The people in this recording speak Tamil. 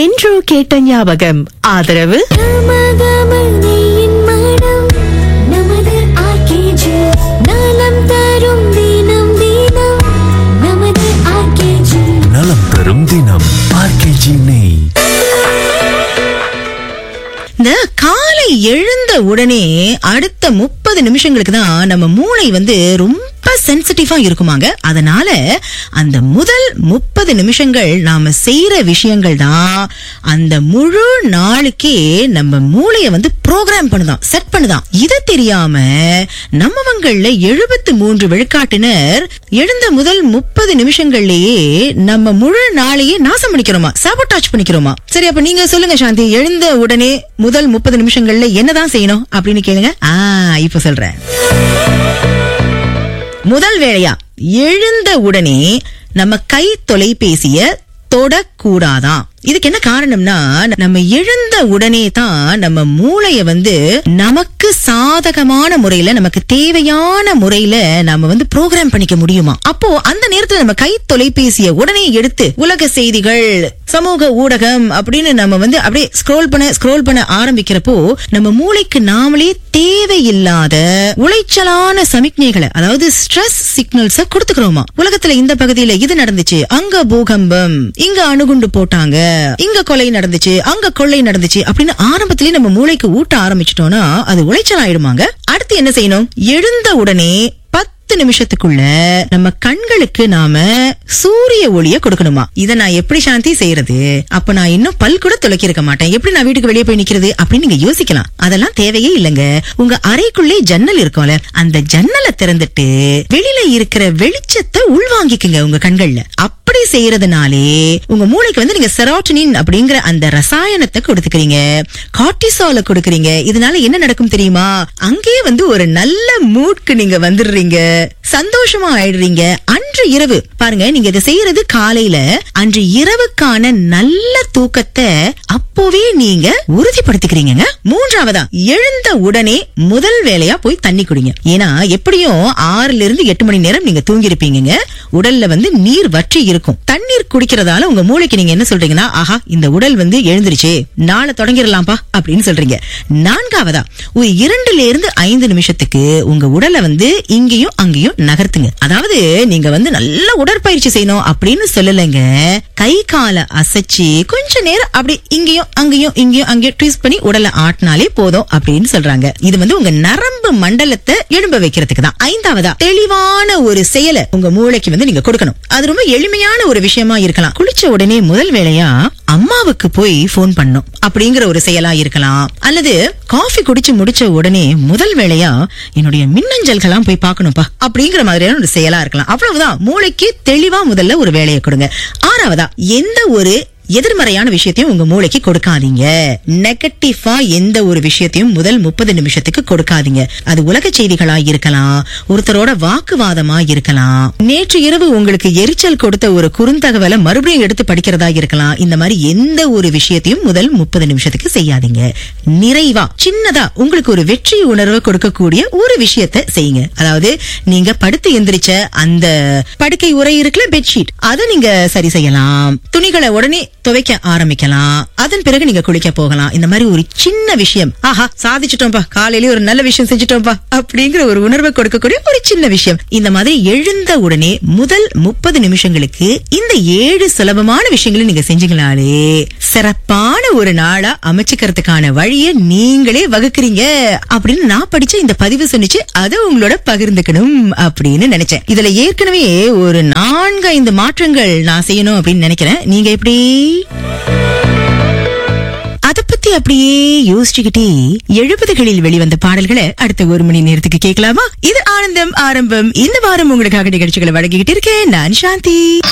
என்றோ கேட்ட ஞாபகம் ஆதரவு கமகமனையின் மனம் நமது RKG. நலம் தரும் தினம் தினம் நமது RKG. நலம் தரும் தினம் ஆர்கேஜி நெய் இந்த காலை எழுந்த உடனே அடுத்த முப்பது நிமிஷங்களுக்கு தான் நம்ம மூளை வந்து ரொம்ப சென்சிட்டிவா இருக்குமாங்க அதனால அந்த முதல் முப்பது நிமிஷங்கள் நாம செய்யற விஷயங்கள் தான் அந்த முழு நாளுக்கே நம்ம மூளைய வந்து ப்ரோக்ராம் பண்ணுதான் செட் பண்ணுதான் இது தெரியாம நம்மவங்கள்ல எழுபத்து மூன்று விழுக்காட்டினர் எழுந்த முதல் முப்பது நிமிஷங்கள்லயே நம்ம முழு நாளையே நாசம் பண்ணிக்கிறோமா சாபட்டாச் பண்ணிக்கிறோமா சரி அப்ப நீங்க சொல்லுங்க சாந்தி எழுந்த உடனே முதல் முப்பது நிமிஷங்கள்ல என்னதான் செய்யணும் அப்படின்னு கேளுங்க ஆ இப்ப சொல்றேன் முதல் வேலையா எழுந்த உடனே நம்ம கை தொலைபேசிய தொடக்கூடாதான் இதுக்கு என்ன காரணம்னா நம்ம எழுந்த உடனே தான் நம்ம மூளைய வந்து நமக்கு சாதகமான முறையில நமக்கு தேவையான முறையில நம்ம வந்து ப்ரோக்ராம் பண்ணிக்க முடியுமா அப்போ அந்த நேரத்துல நம்ம கை தொலைபேசிய உடனே எடுத்து உலக செய்திகள் சமூக ஊடகம் அப்படின்னு நம்ம வந்து அப்படியே ஸ்க்ரோல் பண்ண ஸ்க்ரோல் பண்ண ஆரம்பிக்கிறப்போ நம்ம மூளைக்கு நாமளே தேவையில்லாத உளைச்சலான சமிக்ஞைகளை அதாவது ஸ்ட்ரெஸ் சிக்னல்ஸ கொடுத்துக்கிறோமா உலகத்துல இந்த பகுதியில இது நடந்துச்சு அங்க பூகம்பம் இங்க அணுகுண்டு போட்டாங்க இங்க கொலை நடந்துச்சு அங்க கொள்ளை நடந்துச்சு அப்படின்னு ஆரம்பத்திலேயே நம்ம மூளைக்கு ஊட்ட ஆரம்பிச்சிட்டோம்னா அது உளைச்சல் ஆயிடுமாங்க அடுத்து என்ன செய்யணும் எழுந்த உடனே பத்து நிமிஷத்துக்குள்ள நம்ம கண்களுக்கு நாம சூரிய ஒளிய கொடுக்கணுமா இத நான் எப்படி சாந்தி செய்யறது அப்ப நான் இன்னும் பல் கூட துளைக்கி இருக்க மாட்டேன் எப்படி நான் வீட்டுக்கு வெளியே போய் நிக்கிறது அப்படின்னு நீங்க யோசிக்கலாம் அதெல்லாம் தேவையே இல்லைங்க உங்க அறைக்குள்ளே ஜன்னல் இருக்கும்ல அந்த ஜன்னலை திறந்துட்டு வெளியில இருக்கிற வெளிச்சத்தை உள்வாங்கிக்குங்க உங்க கண்கள்ல அப்படி செய்யறதுனாலே உங்க மூளைக்கு வந்து நீங்க செரோட்டனின் அப்படிங்கிற அந்த ரசாயனத்தை கொடுத்துக்கிறீங்க கார்டிசால கொடுக்கறீங்க இதனால என்ன நடக்கும் தெரியுமா அங்கேயே வந்து ஒரு நல்ல மூட்க்கு நீங்க வந்துடுறீங்க சந்தோஷமா ஆயிடுறீங்க அன்று இரவு பாருங்க நீங்க இதை செய்யறது காலையில அன்று இரவுக்கான நல்ல தூக்கத்தை அப்போவே நீங்க உறுதிப்படுத்திக்கிறீங்க மூன்றாவதா எழுந்த உடனே முதல் வேலையா போய் தண்ணி குடிங்க ஏன்னா எப்படியும் ஆறுல இருந்து எட்டு மணி நேரம் நீங்க தூங்கி இருப்பீங்க உடல்ல வந்து நீர் வற்றி இருக்கும் தண்ணீர் குடிக்கிறதால உங்க மூளைக்கு நீங்க என்ன சொல்றீங்கன்னா ஆஹா இந்த உடல் வந்து எழுந்திருச்சே நாளை தொடங்கிடலாம்ப்பா அப்படின்னு சொல்றீங்க நான்காவதா ஒரு இரண்டுல இருந்து ஐந்து நிமிஷத்துக்கு உங்க உடலை வந்து இங்கேயும் அங்கேயும் நகர்த்துங்க அதாவது நீங்க வந்து நல்ல உடற்பயிற்சி செய்யணும் அப்படின்னு சொல்லலைங்க கை காலை அசைச்சு கொஞ்ச நேரம் அப்படி இங்கேயும் அங்கேயும் இங்கேயும் அங்கேயும் ட்விஸ்ட் பண்ணி உடலை ஆட்டினாலே போதும் அப்படின்னு சொல்றாங்க இது வந்து உங்க நரம்பு மண்டலத்தை எழும்ப வைக்கிறதுக்கு தான் ஐந்தாவதா தெளிவான ஒரு செயலை உங்க மூளைக்கு வந்து நீங்க கொடுக்கணும் அது ரொம்ப எளிமையான ஒரு விஷயமா இருக்கலாம் குளிச்ச உடனே முதல் வேலையா அம்மாவுக்கு போய் போன் பண்ணும் அப்படிங்கிற ஒரு செயலா இருக்கலாம் அல்லது காஃபி குடிச்சு முடிச்ச உடனே முதல் வேலையா என்னுடைய மின்னஞ்சல்கள்லாம் போய் பார்க்கணும்ப்பா அப்படிங்கிற மாதிரியான ஒரு செயலா இருக்கலாம் அவ்வளவுதான் மூளைக்கு தெளிவா முதல்ல ஒரு வேலையை கொடுங்க ஆறாவதா எந்த ஒரு எதிர்மறையான விஷயத்தையும் உங்க மூளைக்கு கொடுக்காதீங்க நெகட்டிவா எந்த ஒரு விஷயத்தையும் முதல் முப்பது நிமிஷத்துக்கு கொடுக்காதீங்க அது உலக செய்திகளா இருக்கலாம் ஒருத்தரோட வாக்குவாதமா இருக்கலாம் நேற்று இரவு உங்களுக்கு எரிச்சல் கொடுத்த ஒரு குறுந்தகவலை மறுபடியும் எடுத்து படிக்கிறதா இருக்கலாம் இந்த மாதிரி எந்த ஒரு விஷயத்தையும் முதல் முப்பது நிமிஷத்துக்கு செய்யாதீங்க நிறைவா சின்னதா உங்களுக்கு ஒரு வெற்றி உணர்வை கொடுக்கக்கூடிய ஒரு விஷயத்தை செய்யுங்க அதாவது நீங்க படுத்து எந்திரிச்ச அந்த படுக்கை உரை இருக்குல்ல பெட்ஷீட் அதை நீங்க சரி செய்யலாம் துணிகளை உடனே துவைக்க ஆரம்பிக்கலாம் அதன் பிறகு நீங்க குளிக்க போகலாம் இந்த மாதிரி ஒரு சின்ன விஷயம் ஆஹா சாதிச்சிட்டோம்பா காலையிலேயே ஒரு நல்ல விஷயம் செஞ்சுட்டோம்பா அப்படிங்கிற ஒரு உணர்வை கொடுக்கக்கூடிய ஒரு சின்ன விஷயம் இந்த மாதிரி எழுந்த உடனே முதல் முப்பது நிமிஷங்களுக்கு இந்த ஏழு சுலபமான விஷயங்களை நீங்க செஞ்சீங்களாலே சிறப்பான ஒரு நாளா அமைச்சுக்கிறதுக்கான வழியை நீங்களே வகுக்கிறீங்க அப்படின்னு நான் படிச்ச இந்த பதிவு சொன்னிச்சு அதை உங்களோட பகிர்ந்துக்கணும் அப்படின்னு நினைச்சேன் இதுல ஏற்கனவே ஒரு நான்கு ஐந்து மாற்றங்கள் நான் செய்யணும் அப்படின்னு நினைக்கிறேன் நீங்க எப்படி அத பத்தி அப்படியே யோசிச்சுக்கிட்டே எழுபதுகளில் வெளிவந்த பாடல்களை அடுத்த ஒரு மணி நேரத்துக்கு கேட்கலாமா இது ஆனந்தம் ஆரம்பம் இந்த வாரம் உங்களுக்காக நிகழ்ச்சிகளை வழங்கிக்கிட்டு இருக்கேன் நான் சாந்தி